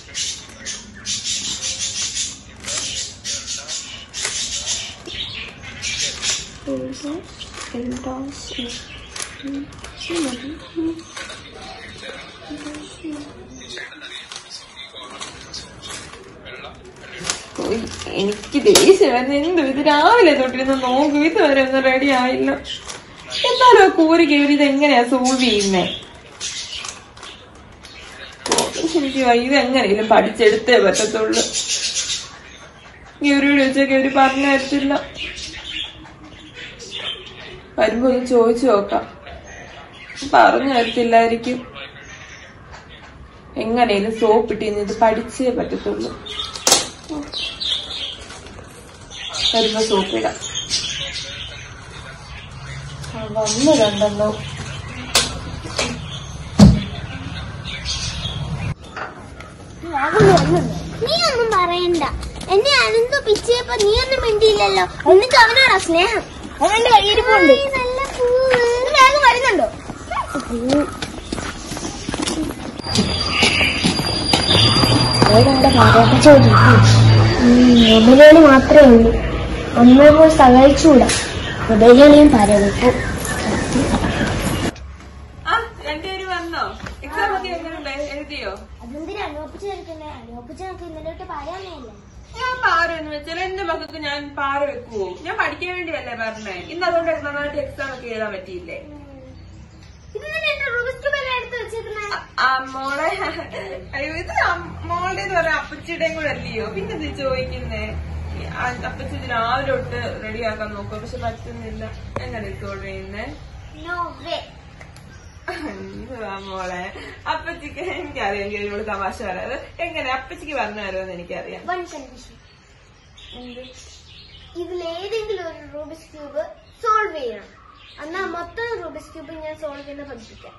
ഉയ്, എനിക്ക് ദേഷ്യം വരുന്നു എന്തു ഇത് രാവിലെ തൊട്ടിരുന്ന് നോക്കും ഇതുവരെ ഒന്നും റെഡി ആയില്ല എന്നാലും ആ കൂരി കയറി ഇത് എങ്ങനെയാ സോൾവ് ചെയ്യുന്നേ ഓ, എനിക്ക് വയ്യ, ഇത് എങ്ങനെയും പഠിച്ചെടുത്തേ പറ്റത്തുള്ളൂ ഗൗരിയോട് ചോദിച്ചാൽ ഗൗരി പറഞ്ഞു തരത്തില്ല വരുമ്പോ ഒന്ന് ചോദിച്ചു നോക്കാം പറഞ്ഞു തരത്തില്ലായിരിക്കും എങ്ങനെയും സോപ്പ് ഇട്ടിന്ന് ഇത് പഠിച്ചേ പറ്റത്തുള്ളൂ വരുമ്പോ സോപ്പ് ഇടാം ആ, വന്നു രണ്ടെണ്ണോ നീ ഒന്നും പറയണ്ട എന്നെ അനന്തു പിച്ചയപ്പോ നീ ഒന്നും മിണ്ടിയില്ലല്ലോ എന്നിട്ട് അവനോടാ സ്നേഹം അവന്റെ കയ്യിരിപ്പുണ്ട് നല്ല പൂവ് വേഗം വരുന്നുണ്ടോ മൊബൈലുകളി മാത്രമേ ഉള്ളൂ അമ്മ പോയി സഹായിച്ചുകൂടാ മൊബൈലുകളിയും പരവിപ്പോ ആ രണ്ടുപേര് വന്നോ എക്സാം ഒക്കെ എങ്ങനെയുണ്ട് എഴുതിയോ അതെന്തിനാ അലോപ്പിച്ച് കേൾക്കണ്ടേ അലോപ്പിച്ച് നമുക്ക് ഇന്നലെ തൊട്ട് പറയാമേയല്ലേ ഞാൻ പാറ എന്ന് വെച്ചാൽ എന്റെ മക്കൾക്ക് ഞാൻ പാറ വെക്കുവോ ഞാൻ പഠിക്കാൻ വേണ്ടിയല്ലേ പറഞ്ഞേ ഇന്ന് അതുകൊണ്ട് നന്നായിട്ട് എക്സാം ഒക്കെ എഴുതാൻ പറ്റിയില്ലേ ഇത് തന്നെ എന്റെ റൂബിസ്റ്റ് ബെല്ല എടുത്ത് വെച്ചേക്കുന്നേ ആ മോളെ അയ്യോ ഇത് അം- മോളുടെ പറയാ അപ്പച്ചിയുടെയും കൂടെ അല്ലയോ പിന്നെ ഇത് ചോദിക്കുന്നേ ആ, അപ്പച്ചി ഇത് രാവിലെ തൊട്ട് റെഡിയാക്കാൻ നോക്കുക പക്ഷെ പറ്റുന്നില്ല എങ്ങനെ സോൾവ് ചെയ്യുന്നേ നോ വേ എന്തുവാ മോളെ അപ്പച്ചിക്ക് എനിക്കറിയാം ഇവള് തമാശ പറയാത് എങ്ങനെ അപ്പച്ചിക്ക് പറഞ്ഞു തരുമെന്ന് എനിക്കറിയാം വൺ കണ്ടീഷൻ ഇതിലേതെങ്കിലും ഒരു റൂബിസ് ക്യൂബ് സോൾവ് ചെയ്യണം എന്നാ മൊത്തം റൂബിസ് ക്യൂബ് ഞാൻ സോൾവ് ചെയ്യുന്ന പഠിപ്പിക്കാം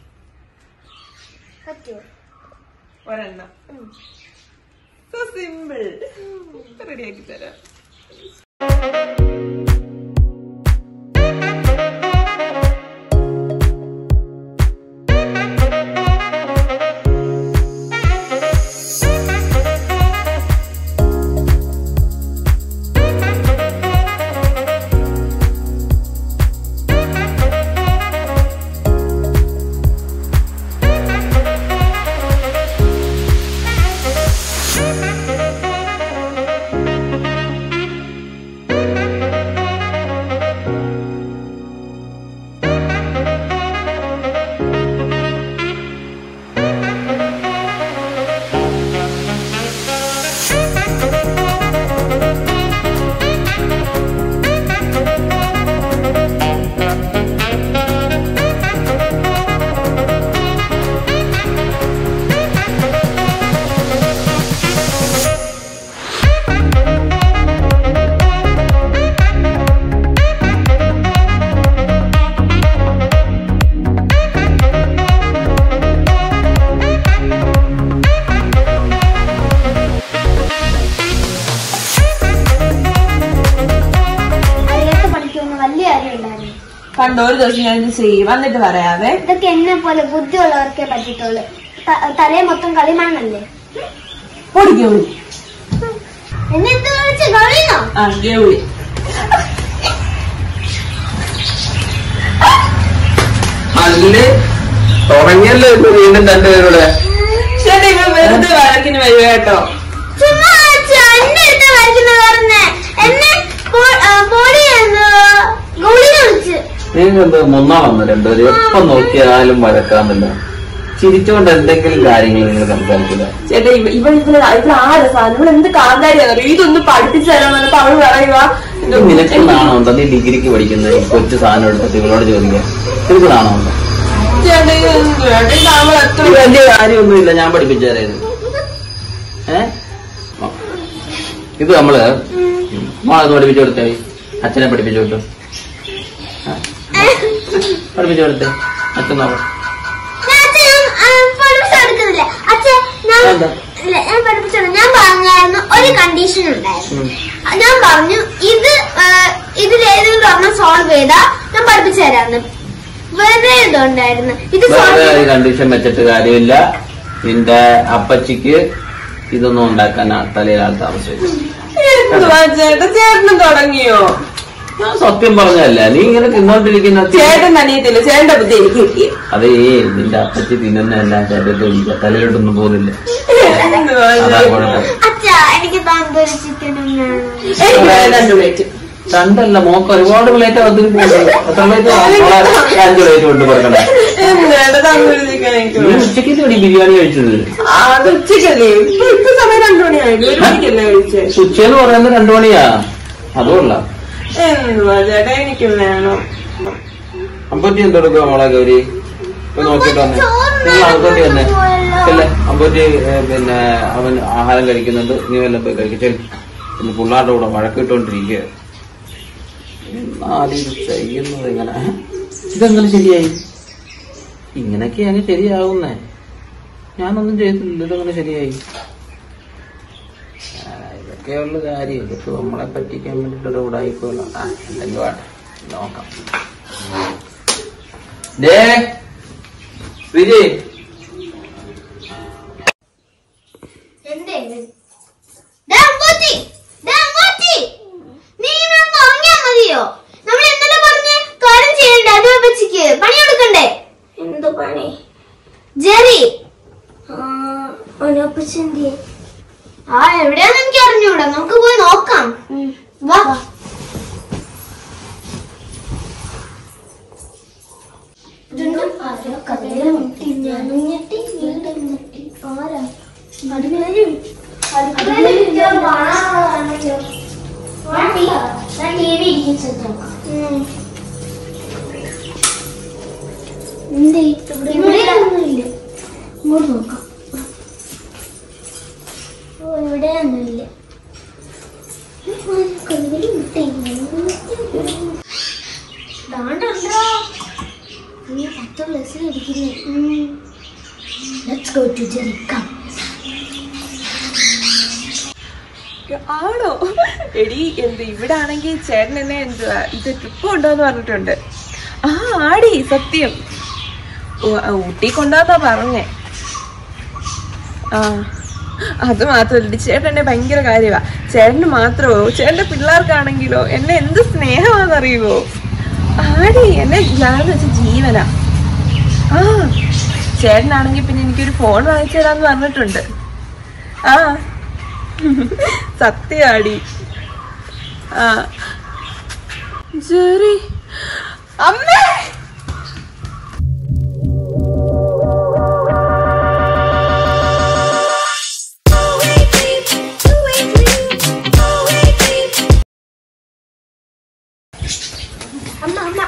പറ്റുമോ ഒരെണ്ണം ഉം. സോ സിമ്പിൾ റെഡിയാക്കി തരാം അതിനകത്ത് പഠിക്കുമെന്ന് വലിയ കാര്യം ഉണ്ടായിരുന്നു കണ്ടോ ഒരു ദിവസം ഞാൻ ഇത് ചെയ്യും വന്നിട്ട് പറയാവേ ഇതൊക്കെ എന്നെ പോലെ ബുദ്ധിയുള്ളവർക്കേ പറ്റിട്ടുള്ളൂ ത- തലേ മൊത്തം കളിമാണല്ലേ പൊടിക്കും എന്നെ എന്ത് വിളിച്ച് കളിന്നോ ആ ഗൗരി അല്ലേ തുടങ്ങിയല്ലോ ഇപ്പൊ വീണ്ടും രണ്ടുപേരുടെ ചേട്ടാ ഇവ വെറുതെ വഴക്കിന് വരിക കേട്ടോ ചുമ്മാ അച്ഛാ, എന്നെ അടുത്ത് വരയ്ക്കുന്ന പറഞ്ഞേ എന്നെ ബോഡി ഗോളിനെ വിളിച്ച് നിങ്ങൾക്ക് മൂന്നാളന്ന് രണ്ടുപേരും എപ്പൊ നോക്കിയാലും വഴക്കാന്നില്ല ചിരിച്ചുകൊണ്ട് എന്തെങ്കിലും കാര്യങ്ങൾ നിങ്ങൾ സംസാരിക്കില്ല ചേട്ടാ ഇവ ഇവ ഇവള് ഇവള് ആരെ സാധനം ഇവള് എന്ത് കാന്താരിയാണോ ഇതൊന്ന് പഠിപ്പിച്ചു തരാൻ പറഞ്ഞപ്പോ അവള് പറയുക ഇത് നിനക്ക് നാണമുണ്ടോ നീ ഡിഗ്രിക്ക് പഠിക്കുന്ന ഈ കൊച്ചു സാധനം എടുത്തിട്ട് ഇവളോട് ചോദിക്കാം നിനക്ക് നാണമുണ്ടോ ചേട്ടാ ഇത് എന്തുവാ? ഇത് അവൾ എത്ര ഇത് വലിയ കാര്യമൊന്നുമില്ല ഞാൻ പഠിപ്പിച്ചു തരാം ഏ ഇത് നമ്മള് മോളത് പഠിപ്പിച്ചു കൊടുത്തേ അച്ഛനെ പഠിപ്പിച്ചു കൊടുത്തു പഠിപ്പിച്ചു കൊടുത്തേ അച്ഛൻ നോക്കാം പഠിപ്പിച്ചെടുക്കുന്നില്ല അച്ഛൻ ഞാൻ എന്താ? ഇല്ല ഞാൻ പഠിപ്പിച്ചോളൂ ഞാൻ പറഞ്ഞായിരുന്നു ഒരു കണ്ടീഷൻ ഉണ്ടായിരുന്നു ഉം. ഞാൻ പറഞ്ഞു ഇത് ആ, ഇതിലേതെങ്കിലും ഒരെണ്ണം സോൾവ് ചെയ്താ ഞാൻ പഠിപ്പിച്ചു തരാമെന്ന് വേറെ ഇതുണ്ടായിരുന്നു ഇത് സോൾവ് വേറെ ഒരു കണ്ടീഷൻ വെച്ചിട്ട് കാര്യമില്ല നിന്റെ അപ്പച്ചിക്ക് ഇതൊന്നും ഉണ്ടാക്കാൻ ആ തലയിൽ ആൾ താമസിച്ചു എന്തുവാ ചേട്ടാ ചേട്ടനും തുടങ്ങിയോ ഞാൻ സത്യം പറഞ്ഞല്ല നീ ഇങ്ങനെ തിന്നോണ്ടിരിക്കുന്ന തി- ചേട്ടൻ അനിയത്തില്ല ചേട്ടന്റെ ബുദ്ധി എനിക്ക് കിട്ടി അതേ നിന്റെ അപ്പച്ചി തിന്നുന്ന എല്ലാം ചേട്ടത്ത് തലയിലോട്ടൊന്നും പോകുന്നില്ല എന്തുവാ അതാ ചേട്ടാ? കുഴപ്പം അച്ഛാ എനിക്ക് തന്തൂരി ചിക്കനും വേണം എനിക്ക് വേണം രണ്ട് പ്ലേറ്റ് രണ്ടല്ല മോക്ക് ഒരുപാട് പ്ലേറ്റ് ഒത്തിരി പോകുന്നുണ്ട് എത്ര പ്ലേറ്റ് അഞ്ച് പ്ലേറ്റ് കൊണ്ട് കൊടുക്കണേ എന്താണ് തന്നൂരി ചിക്കൻ എനിക്ക് നീ വേണം. ഉച്ചയ്ക്ക് കൂടി ബിരിയാണി കഴിച്ചത് ആ, അത് ഉച്ചക്കല്ലേ ഇപ്പൊ ഇപ്പൊ സമയം രണ്ടു മണിയായില്ലേ ഒരു മണിക്കല്ലേ കഴിച്ചേ ഉച്ചയെന്ന് പറയുന്നത് രണ്ടു മണിയാ അതുകൊള്ള എന്തുവാ ചേട്ടാ എനിക്ക് വേണം അമ്പത്തി എന്തെടുക്കുക മോളെ ഗൗരി ഇപ്പൊ നോക്കിട്ട് വന്നേ നിങ്ങൾ അമ്പത്തി വന്നേ അല്ലേ അമ്പത്തി ഏ, പിന്നെ അവൻ ആഹാരം കഴിക്കുന്നുണ്ട് നീ വല്ലതും പോയി കഴിക്കട്ടെ പിന്നെ പിള്ളേരുടെ കൂടെ വഴക്കിട്ടോണ്ടിരിക്കുക എന്നാലും ഇത് ചെയ്യുന്നത് ഇങ്ങനെ ഇതെങ്ങനെ ശരിയായി ഇങ്ങനൊക്കെ അങ്ങ് ശരിയാവുന്നേ ഞാനൊന്നും ചെയ്തിട്ടില്ല ഇതെങ്ങനെ ശരിയായി ആ, ഇതൊക്കെയുള്ള കാര്യം ഇതൊക്കെ നമ്മളെ പറ്റിക്കാൻ വേണ്ടിട്ടൊരു ഉടായിപ്പോല ആ എന്തെങ്കിലും ആട്ടെ നോക്കാം ദേ വിജയ് എന്തേ ദേ അമ്പൂത്തി, ദേ അമ്പൂത്തി. നീ ഇങ്ങനെ ഒന്ന് ഉറങ്ങിയാ മതിയോ നമ്മൾ ഇന്നലെ പറഞ്ഞ കാര്യം ചെയ്യണ്ടേ അത് വെച്ചിക്ക് പണി കൊടുക്കണ്ടേ എന്ത് പണി ജെറി ഒനപ്പച്ചന്റെ ആ എവിടെയാന്ന് എനിക്ക് അറിഞ്ഞൂടാ നമുക്ക് പോയി നോക്കാം വാ ഇതുണ്ട് ആരോ കഥയില് മുട്ടി ഞാനും ഞെട്ടി വീണ്ടും ഞെട്ടി ആരാ അടുക്കളയിൽ അടുക്കളയിൽ ഇരിക്കാൻ പാടാണല്ലോ ഞാൻ ടി വി ഇരിച്ചിട്ട് എന്തേ ഇവിടെ ഒന്നുമില്ല ഇങ്ങോട്ട് നോക്കാം ഓ ഇവിടെ ഒന്നുമില്ല കഥകളിൽ മുട്ടി ദാണ്ടോ നീ പത്ത് പ്ലസ്സിൽ ഇരിക്കുന്നേ ലെറ്റ്സ് ഗോ ടു ജെറിക്കാം ആണോ എടി എന്ത് ഇവിടെ ആണെങ്കിൽ ചേട്ടൻ എന്നെ എന്തുവാ ഇത് ട്രിപ്പ് കൊണ്ടുവന്ന് പറഞ്ഞിട്ടുണ്ട് ആ ആടി സത്യം ഓ, ആ, ഊട്ടി കൊണ്ടുവന്നാ പറഞ്ഞേ ആ അത് മാത്രമല്ല ചേട്ടൻ എന്നെ ഭയങ്കര കാര്യമാ ചേട്ടന് മാത്രമോ ചേട്ടന്റെ പിള്ളേർക്കാണെങ്കിലോ എന്നെ എന്ത് സ്നേഹമാണെന്നറിയുമോ ആടി എന്നെ ഞാൻ വെച്ച ജീവനാ ആ ചേട്ടനാണെങ്കിൽ പിന്നെ എനിക്കൊരു ഫോൺ വാങ്ങിച്ചു തരാന്ന് പറഞ്ഞിട്ടുണ്ട് ആ സത്യാടി ആ ജെറി അമ്മേ അമ്മ അമ്മ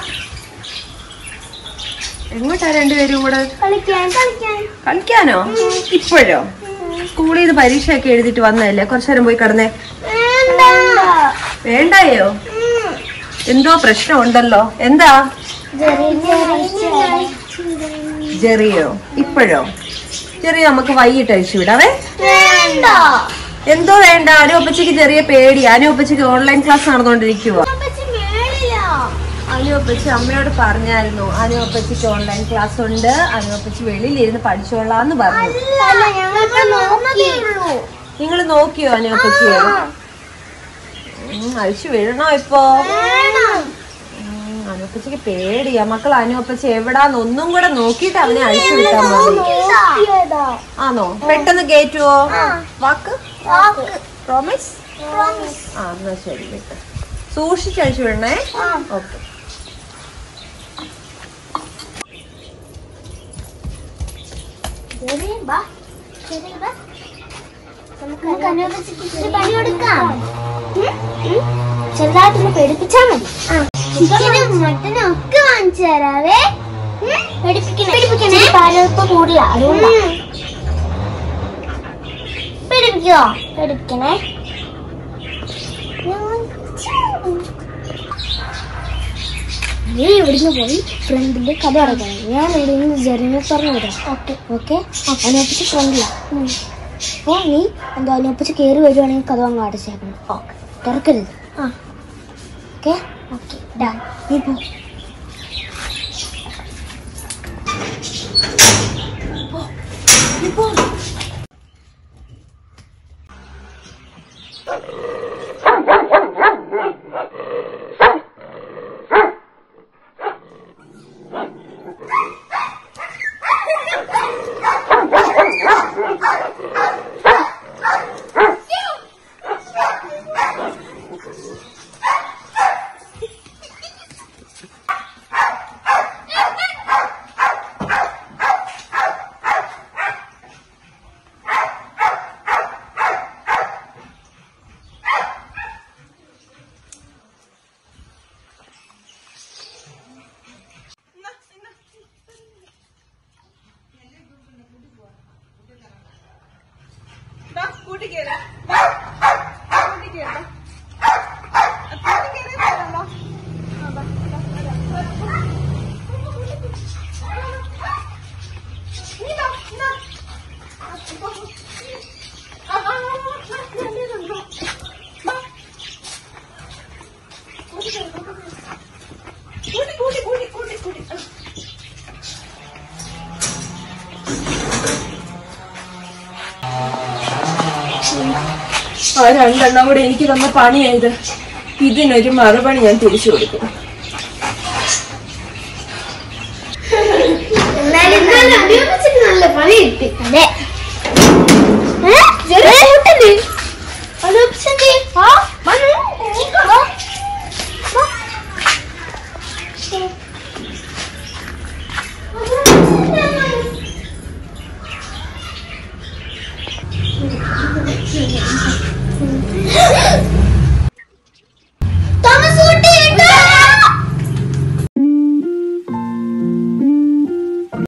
എങ്ങോട്ടാ രണ്ടുപേരും കൂടെ കളിക്കാൻ കളിക്കാൻ കളിക്കാനോ ഇപ്പോഴോ സ്കൂളിൽ നിന്ന് പരീക്ഷയൊക്കെ എഴുതിട്ട് വന്നതല്ലേ കുറച്ചു നേരം പോയി കിടന്നേ വേണ്ട വേണ്ടായോ എന്തോ പ്രശ്നമുണ്ടല്ലോ എന്താ ജെറി ജെറി ജെറിയോ ഇപ്പോഴോ ജെറി നമുക്ക് വൈകിട്ട് അഴിച്ചു വിടാവേ വേണ്ട എന്തോ വേണ്ട അനുപ്പച്ചയ്ക്ക് ചെറിയ പേടി അനുപ്പച്ചയ്ക്ക് ഓൺലൈൻ ക്ലാസ് നടന്നുകൊണ്ടിരിക്കുക അപ്പച്ചി മേളില്ല അനുപ്പച്ചി അമ്മയോട് പറഞ്ഞായിരുന്നു അനുപ്പച്ചയ്ക്ക് ഓൺലൈൻ ക്ലാസ് ഉണ്ട് അനുപ്പച്ചി വെളിയിലിരുന്ന് പഠിച്ചോളാന്ന് പറഞ്ഞു അല്ല ഞങ്ങൾക്ക് നോക്കുന്നതേ ഉള്ളൂ നിങ്ങൾ നോക്കിയോ അനുപ്പച്ചിയെ അഴിച്ചു വീഴണോ ഇപ്പോ വേണം ഉം, അനുപ്പച്ചയ്ക്ക് പേടിയാ മക്കൾ അനുപ്പച്ചി എവിടാന്ന് ഒന്നും കൂടെ നോക്കിയിട്ട് അവനെ അഴിച്ചു വിട്ടാ മതി നോക്കിയതാ ആണോ പെട്ടെന്ന് കേറ്റുവോ വാക്ക് വാക്ക് പ്രോമിസ് പ്രോമിസ് ആ എന്നാ ശരി വിട്ട് സൂക്ഷിച്ച് അഴിച്ചു വിടണേ ഓക്കെ ജെറി വാ ജെറി വാ നമുക്ക് അനുവദിച്ചിട്ട് ഇച്ചിരി പണി കൊടുക്കാം ചെറുതായിട്ടൊന്ന് പേടിപ്പിച്ചാ മതി ചിക്കനും മട്ടനും ഒക്കെ വാങ്ങിച്ചു തരാവേ പേടിപ്പിക്കണേ പാലൊപ്പം കൂടില്ല അതുകൊണ്ടാ പേടിപ്പിക്കോ പേടിപ്പിക്കണേ നീ ഇവിടുന്ന് പോയി ഫ്രണ്ടില് കഥ അടക്കണം ഞാൻ ഇവിടെ നിന്ന് ജെറിനെ പറഞ്ഞു വിടാം ഓക്കെ ഓക്കെ അതിനൊപ്പിച്ച് ഫ്രണ്ടിലാ അപ്പോൾ നീ എന്താ അതിനൊപ്പിച്ച് കയറി വരുവാണെങ്കിൽ കഥ അങ്ങ് അടച്ചേക്കണം ഓക്കെ തുറക്കരുത് ആ ഓക്കെ ഓക്കെ ഡാൻ നീ പോ ദാ, കൂട്ടി കേറ്. ദാ, കൂട്ടി കേറ്, ദാ. ആ, കൂട്ടി കേറി വരാം, ദാ. ആ, ദാ, ദാ, വരാം, വരാം. നീ ദാ, ഇതാ. ആ, ഇപ്പൊ. ആ, ആ, ആ, ആ, ദാ, ദാ, ദാ, ദാ. ദാ. കൂട്ടി കേറ്, കൂട്ടി കേറ്. കൂട്ടി, കൂട്ടി, കൂട്ടി, കൂട്ടി, കൂട്ടി. ആ. ആ രണ്ടെണ്ണം കൂടെ എനിക്ക് തന്ന പണിയായത് ഇതിനൊരു മറുപടി ഞാൻ തിരിച്ചു കൊടുക്കും